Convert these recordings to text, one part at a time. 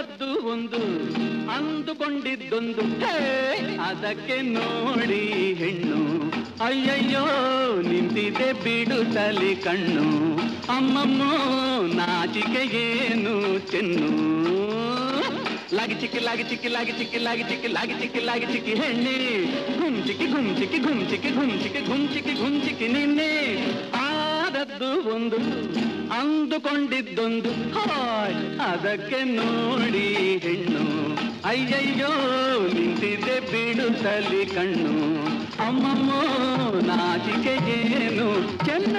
ಆದದ್ದು ಒಂದು ಅಂದುಕೊಂಡಿದ್ದೊಂದು ಹೇ, ಅದಕ್ಕೆ ನೋಡಿ ಹೆಣ್ಣು ಅಯ್ಯಯ್ಯೋ ನಿಂತಿದೆ ಬಿಡುತ್ತಲಿ ಕಣ್ಣು ಅಮ್ಮಮ್ಮ ನಾಚಿಕೆ ಏನು ಚೆನ್ನು ಲಾಗಿ ಚಿಕ್ಕಿ ಲಾಗಿ ಚಿಕ್ಕಿ ಲಾಗಿ ಚಿಕ್ಕಿ ಲಾಗಿ ಚಿಕ್ಕಿ ಲಾಗಿ ಚಿಕ್ಕಿ ಲಾಗಿ ಚಿಕ್ಕಿ ಹೆಣ್ಣೆ ಗುಮ್ ಚಿಕ್ಕಿ ಗುಮ್ ಚಿಕ್ಕಿ ಗುಮ್ ಚಿಕ್ಕಿ ಗುಮ್ ಚಿಕ್ಕಿ ಗುಮ್ ಚಿಕ್ಕಿ ಗುಮ್ ಚಿಕ್ಕಿ ನಿನ್ನೆ ಆದದ್ದು ಒಂದು ಅಂದುಕೊಂಡಿದ್ದೊಂದು ಹಾಯ್ ಅದಕ್ಕೆ ನೋಡಿ ಹೆಣ್ಣು ಅಯ್ಯಯ್ಯೋ ನಿಂತಿದೆ ಬಿಡುತ್ತಲಿ ಕಣ್ಣು ಅಮ್ಮಮ್ಮೋ ನಾಚಿಕೆ ಏನು ಚೆನ್ನ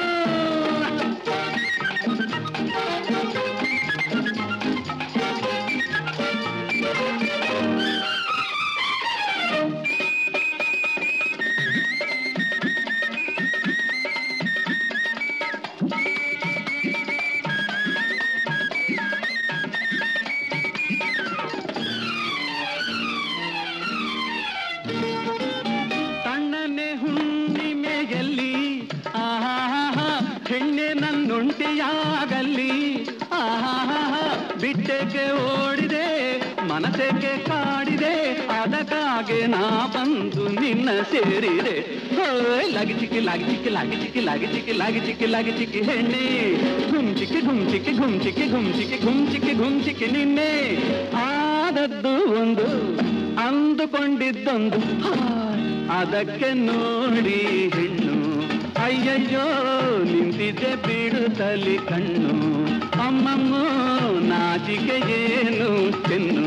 ತಣ್ಣನೆ ಹುಣ್ಣಿಮೆಯಲ್ಲಿ ಆಹಾ ಹೆಣ್ಣೆ ನನ್ನೊಂಟಿಯಾಗಲ್ಲಿ ಆಹಾ ಬಿಟ್ಟೆಗೆ ಓಡಿದೆ ಮನಸ್ಸೆಗೆ ಕಾಡಿದೆ ಅದಕ್ಕಾಗೆ ನಾ ಬಂದು ನಿನ್ನ ಸೇರಿದೆ ಹೋಯ್ ಲಾಗಿ ಚಿಕ್ಕಿ ಲಾಗಿ ಚಿಕ್ಕಿ ಲಾಗಿ ಚಿಕ್ಕಿ ಲಾಗಿ ಚಿಕ್ಕಿ ಲಾಗಿ ಚಿಕ್ಕಿ ಲಾಗಿ ಚಿಕ್ಕಿ ಹೆಣ್ಣೆ ಗುಮ್ ಚಿಕ್ಕಿ ಗುಮ್ ಚಿಕ್ಕಿ ಗುಮ್ ಚಿಕ್ಕಿ ಗುಮ್ ಚಿಕ್ಕಿ ಗುಮ್ ಚಿಕ್ಕಿ ಗುಮ್ ಚಿಕ್ಕಿ ನಿನ್ನೆ ಆದದ್ದು ಒಂದು ಅಂದುಕೊಂಡಿದ್ದೊಂದು ಹಾಯ್, ಅದಕ್ಕೆ ನೋಡಿ ಹೆಣ್ಣು ಅಯ್ಯಯ್ಯೋ ನಿಂತಿದೆ ಬಿಡುತ್ತಲಿ ಕಣ್ಣು ಅಮ್ಮಮ್ಮ ನಾಚಿಕೆ ಏನು ಚೆನ್ನು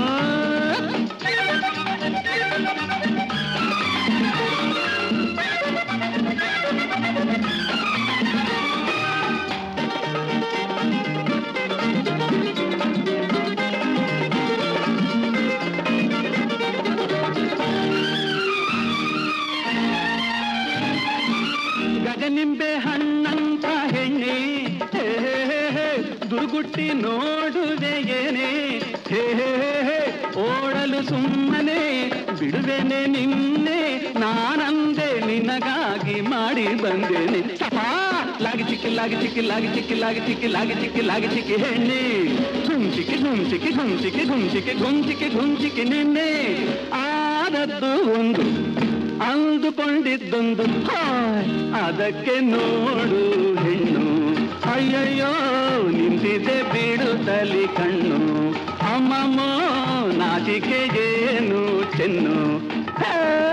ಗಜನಿಂಬೆ ಹಣ್ಣಂತ ಹೆಣ್ಣೆ ಹೇ, ಹೇ, ಹೇ, ಹೇ, ದುರ್ಗುಟ್ಟಿ ನೋಡುವೆ ಏನೇ ಹೇ ಹೇ, ಹೇ, ಹೇ, ಓಡಲು ಸುಮ್ಮನೆ ಬಿಡುವೆನೆ ನಿನ್ನೆ ನಾನಂದೆ ನಿನಗಾಗಿ ಮಾಡಿ ಬಂದೇನೆ ಸಫಾ ಲಾಗಿ ಚಿಕ್ಕಿ ಲಾಗಿ ಚಿಕ್ಕಿ ಲಾಗಿ ಚಿಕ್ಕಿ ಲಾಗಿ ಚಿಕ್ಕಿ ಲಾಗಿ ಚಿಕ್ಕಿ ಲಾಗಿ ಚಿಕ್ಕಿ ಹೆಣ್ಣೆ ಗುಮ್ ಚಿಕ್ಕಿ ಗುಮ್ ಚಿಕ್ಕಿ ಗುಮ್ ಚಿಕ್ಕಿ ಗುಮ್ ಚಿಕ್ಕಿ ಗುಮ್ ಚಿಕ್ಕಿ ಗುಮ್ ಚಿಕ್ಕಿ ನಿನ್ನೆ ಆದದ್ದು ಒಂದು ಅಂದುಕೊಂಡಿದ್ದೊಂದು ಹಾಯ್ ಅದಕ್ಕೆ ನೋಡು ಹೆಣ್ಣು ಅಯ್ಯಯ್ಯೋ ನಿಂತಿದೆ ಬಿಡುತ್ತಲಿ ಕಣ್ಣು ಅಮ್ಮಮ್ಮ ನಾಚಿಕೆ ಏನು ಚೆನ್ನು ಹೇ